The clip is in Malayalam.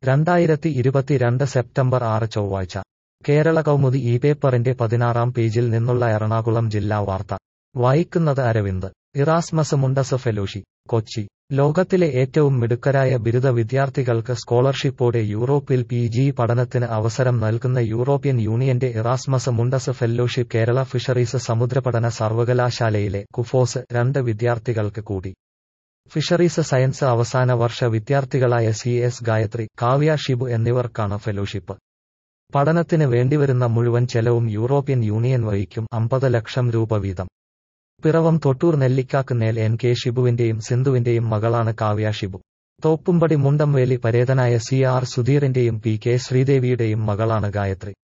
രണ്ടായിരത്തി ഇരുപത്തിരണ്ട് സെപ്റ്റംബർ ആറ് ചൊവ്വാഴ്ച കേരള കൗമുദി ഈ പേപ്പറിന്റെ പതിനാറാം പേജിൽ നിന്നുള്ള എറണാകുളം ജില്ലാ വാർത്ത വായിക്കുന്നത് Aravind Erasmus Mundus fellowship Kochi ലോകത്തിലെ ഏറ്റവും മിടുക്കരായ ബിരുദ വിദ്യാർത്ഥികൾക്ക് സ്കോളർഷിപ്പോടെ യൂറോപ്പിൽ പി ജി പഠനത്തിന് അവസരം നൽകുന്ന യൂറോപ്യൻ യൂണിയന്റെ Erasmus Mundus fellowship Kerala fisheries സമുദ്രപഠന സർവകലാശാലയിലെ കുഫോസ് രണ്ട് വിദ്യാർത്ഥികൾക്ക് കൂടി ഫിഷറീസ് സയൻസ് അവസാന വർഷ വിദ്യാർത്ഥികളായ സി എസ് ഗായത്രി കാവ്യ ഷിബു എന്നിവർക്കാണ് ഫെലോഷിപ്പ് പഠനത്തിന് വേണ്ടിവരുന്ന മുഴുവൻ ചെലവും യൂറോപ്യൻ യൂണിയൻ വഹിക്കും അമ്പത് ലക്ഷം രൂപ വീതം പിറവം തൊട്ടൂർ നെല്ലിക്കാക്കുന്നേൽ എൻ കെ ഷിബുവിന്റെയും സിന്ധുവിന്റെയും മകളാണ് കാവ്യ ഷിബു തോപ്പുംപടി മുണ്ടംവേലി പരേതനായ സി ആർ സുധീറിന്റെയും പി കെ ശ്രീദേവിയുടെയും മകളാണ് ഗായത്രി